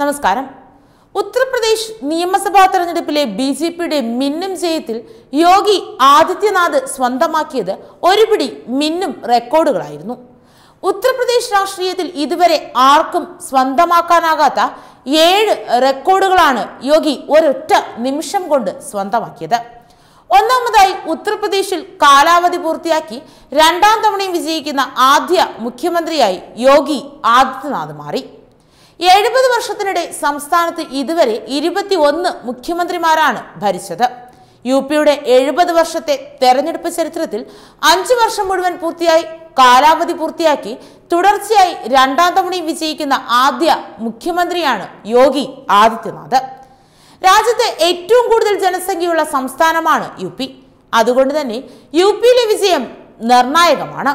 നമസ്കാരം ഉത്തർപ്രദേശ് നിയമസഭാ തെരഞ്ഞെടുപ്പിലെ ബി ജെ പിയുടെ മിന്നും ജയത്തിൽ യോഗി ആദിത്യനാഥ് സ്വന്തമാക്കിയത് ഒരുപിടി മിന്നും റെക്കോർഡുകളായിരുന്നു ഉത്തർപ്രദേശ് രാഷ്ട്രീയത്തിൽ ഇതുവരെ ആർക്കും സ്വന്തമാക്കാനാകാത്ത ഏഴ് റെക്കോർഡുകളാണ് യോഗി ഒരൊറ്റ നിമിഷം കൊണ്ട് സ്വന്തമാക്കിയത് ഒന്നാമതായി ഉത്തർപ്രദേശിൽ കാലാവധി പൂർത്തിയാക്കി രണ്ടാം തവണയും വിജയിക്കുന്ന ആദ്യ മുഖ്യമന്ത്രിയായി യോഗി ആദിത്യനാഥ് മാറി എഴുപത് വർഷത്തിനിടെ സംസ്ഥാനത്ത് ഇതുവരെ ഇരുപത്തി ഒന്ന് മുഖ്യമന്ത്രിമാരാണ് ഭരിച്ചത് യു പിയുടെ എഴുപത് വർഷത്തെ തെരഞ്ഞെടുപ്പ് ചരിത്രത്തിൽ അഞ്ചു വർഷം മുഴുവൻ പൂർത്തിയായി കാലാവധി പൂർത്തിയാക്കി തുടർച്ചയായി രണ്ടാം തവണയും വിജയിക്കുന്ന ആദ്യ മുഖ്യമന്ത്രിയാണ് യോഗി ആദിത്യനാഥ് രാജ്യത്തെ ഏറ്റവും കൂടുതൽ ജനസംഖ്യയുള്ള സംസ്ഥാനമാണ് യു പി അതുകൊണ്ട് തന്നെ യു പിയിലെ വിജയം നിർണായകമാണ്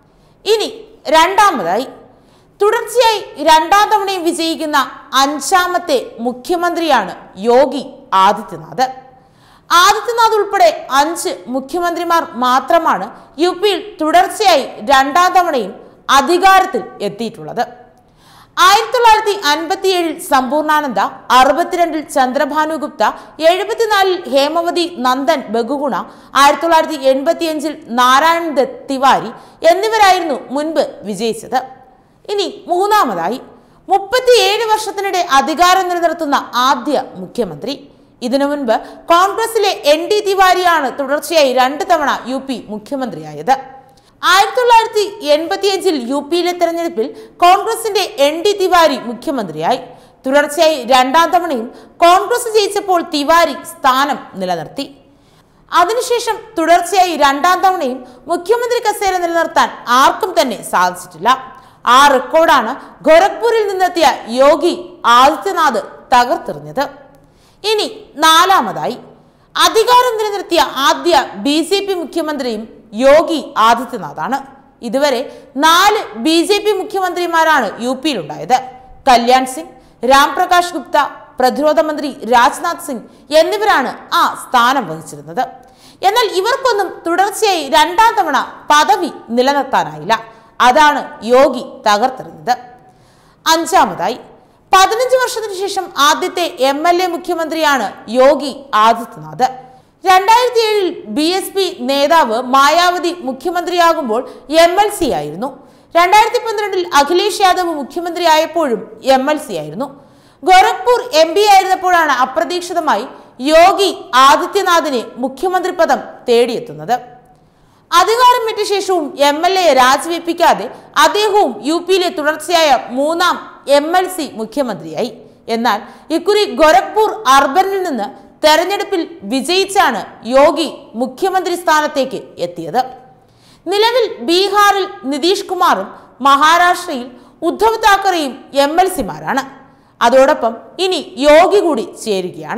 ഇനി രണ്ടാമതായി തുടർച്ചയായി രണ്ടാം തവണയും വിജയിക്കുന്ന അഞ്ചാമത്തെ മുഖ്യമന്ത്രിയാണ് യോഗി ആദിത്യനാഥ് ആദിത്യനാഥ് ഉൾപ്പെടെ അഞ്ച് മുഖ്യമന്ത്രിമാർ മാത്രമാണ് യു പിയിൽ തുടർച്ചയായി രണ്ടാം തവണയും അധികാരത്തിൽ എത്തിയിട്ടുള്ളത് ആയിരത്തി തൊള്ളായിരത്തി അൻപത്തിയേഴിൽ സമ്പൂർണാനന്ദ അറുപത്തിരണ്ടിൽ ചന്ദ്രഭാനു ഗുപ്ത എഴുപത്തിനാലിൽ ഹേമവതി നന്ദൻ ബഗുഗുണ ആയിരത്തി തൊള്ളായിരത്തി എൺപത്തിയഞ്ചിൽ നാരായൺ ദത്ത് തിവാരി എന്നിവരായിരുന്നു മുൻപ് വിജയിച്ചത് ഇനി മൂന്നാമതായി മുപ്പത്തിയേഴ് വർഷത്തിനിടെ അധികാരം നിലനിർത്തുന്ന ആദ്യ മുഖ്യമന്ത്രി ഇതിനു മുൻപ് കോൺഗ്രസിലെ എൻ ഡി തിവാരിയാണ് തുടർച്ചയായി രണ്ട് തവണ യു പി മുഖ്യമന്ത്രിയായത് ആയിരത്തി തൊള്ളായിരത്തി എൺപത്തിയഞ്ചിൽ യു പിയിലെ തെരഞ്ഞെടുപ്പിൽ കോൺഗ്രസിന്റെ എൻ ഡി തിവാരി മുഖ്യമന്ത്രിയായി തുടർച്ചയായി രണ്ടാം തവണയും കോൺഗ്രസ് ജയിച്ചപ്പോൾ തിവാരി സ്ഥാനം നിലനിർത്തി അതിനുശേഷം തുടർച്ചയായി രണ്ടാം തവണയും മുഖ്യമന്ത്രി കസേര നിലനിർത്താൻ ആർക്കും തന്നെ സാധിച്ചിട്ടില്ല ആ റെക്കോർഡാണ് ഗോരഖ്പൂരിൽ നിന്നെത്തിയ യോഗി ആദിത്യനാഥ് തകർത്തെറിഞ്ഞത് ഇനി നാലാമതായി അധികാരം നിലനിർത്തിയ ആദ്യ ബി ജെ പി മുഖ്യമന്ത്രിയും യോഗി ആദിത്യനാഥാണ് ഇതുവരെ നാല് ബി ജെ പി മുഖ്യമന്ത്രിമാരാണ് യു പിയിലുണ്ടായത് കല്യാൺ സിംഗ് രാംപ്രകാശ് ഗുപ്ത പ്രതിരോധ മന്ത്രി രാജ്നാഥ് സിംഗ് എന്നിവരാണ് ആ സ്ഥാനം വഹിച്ചിരുന്നത് എന്നാൽ ഇവർക്കൊന്നും തുടർച്ചയായി രണ്ടാം തവണ പദവി നിലനിർത്താനായില്ല അതാണ് യോഗി തകർത്തെറിഞ്ഞത് അഞ്ചാമതായി പതിനഞ്ച് വർഷത്തിന് ശേഷം ആദ്യത്തെ എം എൽ എ മുഖ്യമന്ത്രിയാണ് യോഗി ആദിത്യനാഥ് രണ്ടായിരത്തി ഏഴിൽ ബി എസ് പി നേതാവ് മായാവതി മുഖ്യമന്ത്രിയാകുമ്പോൾ എം എൽ സി ആയിരുന്നു രണ്ടായിരത്തി പന്ത്രണ്ടിൽ അഖിലേഷ് യാദവ് മുഖ്യമന്ത്രിയായപ്പോഴും എം എൽ സി ആയിരുന്നു ഗോരഖ്പൂർ എം പി ആയിരുന്നപ്പോഴാണ് അപ്രതീക്ഷിതമായി യോഗി ആദിത്യനാഥിനെ മുഖ്യമന്ത്രി പദം തേടിയെത്തുന്നത് അധികാരം വിട്ട ശേഷവും എം എൽ എ രാജിവെപ്പിക്കാതെ അദ്ദേഹവും യു പിയിലെ തുടർച്ചയായ മൂന്നാം എം എൽ സി മുഖ്യമന്ത്രിയായി എന്നാൽ ഇക്കുറി ഗോരഖ്പൂർ അർബനിൽ നിന്ന് തെരഞ്ഞെടുപ്പിൽ വിജയിച്ചാണ് യോഗി മുഖ്യമന്ത്രി സ്ഥാനത്തേക്ക് എത്തിയത് നിലവിൽ ബീഹാറിൽ നിതീഷ് കുമാറും മഹാരാഷ്ട്രയിൽ ഉദ്ധവ് താക്കറെയും എം എൽ സിമാരാണ് അതോടൊപ്പം ഇനി യോഗി കൂടി ചേരുകയാണ്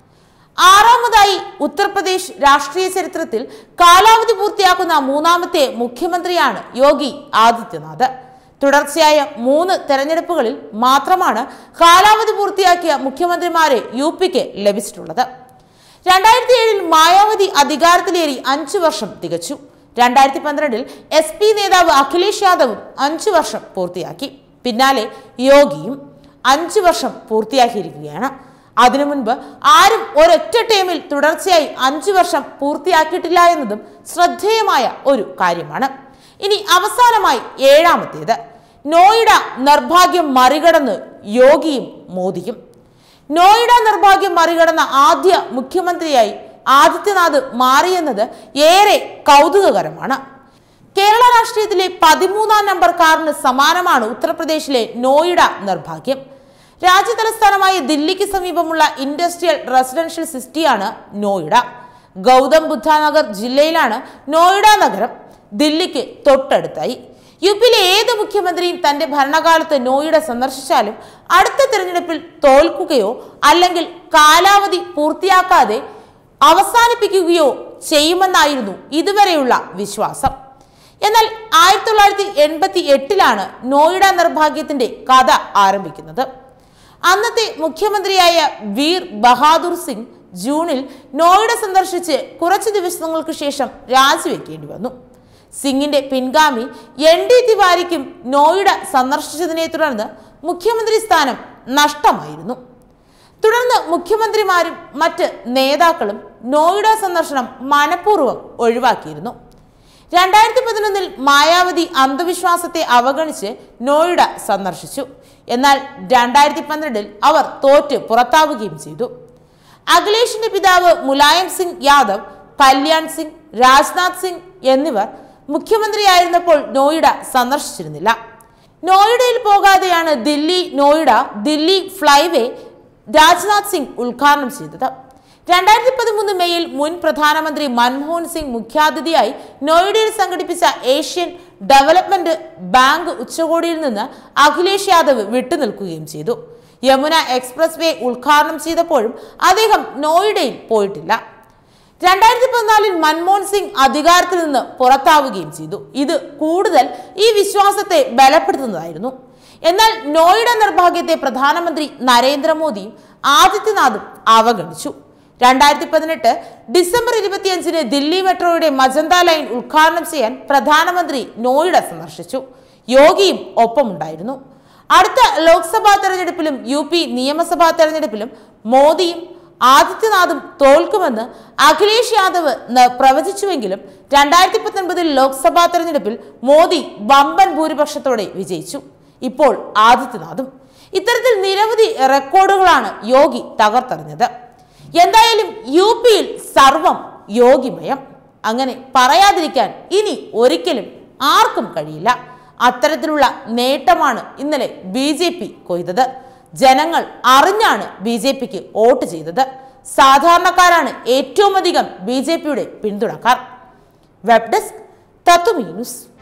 ആറാമതായി ഉത്തർപ്രദേശ് രാഷ്ട്രീയ ചരിത്രത്തിൽ കാലാവധി പൂർത്തിയാക്കുന്ന മൂന്നാമത്തെ മുഖ്യമന്ത്രിയാണ് യോഗി ആദിത്യനാഥ് തുടർച്ചയായ മൂന്ന് തെരഞ്ഞെടുപ്പുകളിൽ മാത്രമാണ് കാലാവധി പൂർത്തിയാക്കിയ മുഖ്യമന്ത്രിമാരെ യു പിക്ക് ലഭിച്ചിട്ടുള്ളത് രണ്ടായിരത്തി ഏഴിൽ മായാവതി അധികാരത്തിലേറി അഞ്ചു വർഷം തികച്ചു രണ്ടായിരത്തി പന്ത്രണ്ടിൽ എസ് പി നേതാവ് അഖിലേഷ് യാദവും അഞ്ചു വർഷം പൂർത്തിയാക്കി പിന്നാലെ യോഗിയും അഞ്ചു വർഷം പൂർത്തിയാക്കിയിരിക്കുകയാണ് അതിനു മുൻപ് ആരും ഒരൊറ്റ ടൈമിൽ തുടർച്ചയായി അഞ്ചു വർഷം പൂർത്തിയാക്കിയിട്ടില്ല എന്നതും ശ്രദ്ധേയമായ ഒരു കാര്യമാണ് ഇനി അവസാനമായി ഏഴാമത്തേത് നോയിഡ നിർഭാഗ്യം മറികടന്ന് യോഗിയും മോദിയും നോയിഡ നിർഭാഗ്യം മറികടന്ന ആദ്യ മുഖ്യമന്ത്രിയായി ആദിത്യനാഥ് മാറിയെന്നത് ഏറെ കൗതുകകരമാണ് കേരള രാഷ്ട്രീയത്തിലെ പതിമൂന്നാം നമ്പർ കാറിന് സമാനമാണ് ഉത്തർപ്രദേശിലെ നോയിഡ നിർഭാഗ്യം രാജ്യതലസ്ഥാനമായ ദില്ലിക്ക് സമീപമുള്ള ഇൻഡസ്ട്രിയൽ റെസിഡൻഷ്യൽ സിറ്റിയാണ് നോയിഡ ഗൗതം ബുദ്ധ നഗർ ജില്ലയിലാണ് നോയിഡ നഗരം ദില്ലിക്ക് തൊട്ടടുത്തായി യു പിയിലെ ഏത് മുഖ്യമന്ത്രിയും തന്റെ ഭരണകാലത്ത് നോയിഡ സന്ദർശിച്ചാലും അടുത്ത തിരഞ്ഞെടുപ്പിൽ തോൽക്കുകയോ അല്ലെങ്കിൽ കാലാവധി പൂർത്തിയാക്കാതെ അവസാനിപ്പിക്കുകയോ ചെയ്യുമെന്നായിരുന്നു ഇതുവരെയുള്ള വിശ്വാസം എന്നാൽ ആയിരത്തി തൊള്ളായിരത്തി എൺപത്തി എട്ടിലാണ് നോയിഡ നിർഭാഗ്യത്തിന്റെ കഥ ആരംഭിക്കുന്നത് അന്നത്തെ മുഖ്യമന്ത്രിയായ വീർ ബഹാദൂർ സിംഗ് ജൂണിൽ നോയിഡ സന്ദർശിച്ച് കുറച്ച് ദിവസങ്ങൾക്ക് ശേഷം രാജിവെക്കേണ്ടി വന്നു സിംഗിന്റെ പിൻഗാമി എൻ ഡി തിവാരിക്കും നോയിഡ സന്ദർശിച്ചതിനെ തുടർന്ന് മുഖ്യമന്ത്രി സ്ഥാനം നഷ്ടമായിരുന്നു തുടർന്ന് മുഖ്യമന്ത്രിമാരും മറ്റ് നേതാക്കളും നോയിഡ സന്ദർശനം മനഃപൂർവ്വം ഒഴിവാക്കിയിരുന്നു രണ്ടായിരത്തി പതിനൊന്നിൽ മായാവതി അന്ധവിശ്വാസത്തെ അവഗണിച്ച് നോയിഡ സന്ദർശിച്ചു എന്നാൽ രണ്ടായിരത്തി പന്ത്രണ്ടിൽ അവർ തോറ്റ് പുറത്താവുകയും ചെയ്തു അഖിലേഷിന്റെ പിതാവ് മുലായം സിംഗ് യാദവ് കല്യാൺ സിംഗ് രാജ്നാഥ് സിംഗ് എന്നിവർ മുഖ്യമന്ത്രിയായിരുന്നപ്പോൾ നോയിഡ സന്ദർശിച്ചിരുന്നില്ല നോയിഡയിൽ പോകാതെയാണ് ദില്ലി നോയിഡ ദില്ലി ഫ്ലൈവേ രാജ്നാഥ് സിംഗ് ഉദ്ഘാടനം ചെയ്തത് രണ്ടായിരത്തി പതിമൂന്ന് മെയ്യിൽ മുൻ പ്രധാനമന്ത്രി മൻമോഹൻ സിംഗ് മുഖ്യാതിഥിയായി നോയിഡയിൽ സംഘടിപ്പിച്ച ഏഷ്യൻ ഡെവലപ്മെന്റ് ബാങ്ക് ഉച്ചകോടിയിൽ നിന്ന് അഖിലേഷ് യാദവ് വിട്ടുനിൽക്കുകയും ചെയ്തു യമുന എക്സ്പ്രസ് വേ ഉദ്ഘാടനം ചെയ്തപ്പോഴും അദ്ദേഹം നോയിഡയിൽ പോയിട്ടില്ല രണ്ടായിരത്തി പതിനാലിൽ മൻമോഹൻ സിംഗ് അധികാരത്തിൽ നിന്ന് പുറത്താവുകയും ചെയ്തു ഇത് കൂടുതൽ ഈ വിശ്വാസത്തെ ബലപ്പെടുത്തുന്നതായിരുന്നു എന്നാൽ നോയിഡ നിർഭാഗ്യത്തെ പ്രധാനമന്ത്രി നരേന്ദ്രമോദിയും ആദിത്യനാഥും അവഗണിച്ചു രണ്ടായിരത്തി പതിനെട്ട് ഡിസംബർ ഇരുപത്തിയഞ്ചിന് ദില്ലി മെട്രോയുടെ മജന്ത ലൈൻ ഉദ്ഘാടനം ചെയ്യാൻ പ്രധാനമന്ത്രി നോയിഡ സന്ദർശിച്ചു യോഗിയും ഒപ്പമുണ്ടായിരുന്നു അടുത്ത ലോക്സഭാ തെരഞ്ഞെടുപ്പിലും യു പി നിയമസഭാ തെരഞ്ഞെടുപ്പിലും മോദിയും ആദിത്യനാഥും തോൽക്കുമെന്ന് അഖിലേഷ് യാദവ് ന- പ്രവചിച്ചുവെങ്കിലും രണ്ടായിരത്തി പത്തൊൻപതിൽ ലോക്സഭാ തെരഞ്ഞെടുപ്പിൽ മോദി വമ്പൻ ഭൂരിപക്ഷത്തോടെ വിജയിച്ചു ഇപ്പോൾ ആദിത്യനാഥും ഇത്തരത്തിൽ നിരവധി റെക്കോർഡുകളാണ് യോഗി തകർത്തെറിഞ്ഞത് എന്തായാലും യു പിയിൽ സർവം യോഗിമയം അങ്ങനെ പറയാതിരിക്കാൻ ഇനി ഒരിക്കലും ആർക്കും കഴിയില്ല അത്തരത്തിലുള്ള നേട്ടമാണ് ഇന്നലെ ബി ജെ പി കൊയ്തത് ജനങ്ങൾ അറിഞ്ഞാണ് ബി ജെ പിക്ക് വോട്ട് ചെയ്തത് സാധാരണക്കാരാണ് ഏറ്റവും അധികം ബി ജെ പിയുടെ പിന്തുണക്കാർ വെബ് ഡെസ്ക് തത്വമീ ന്യൂസ്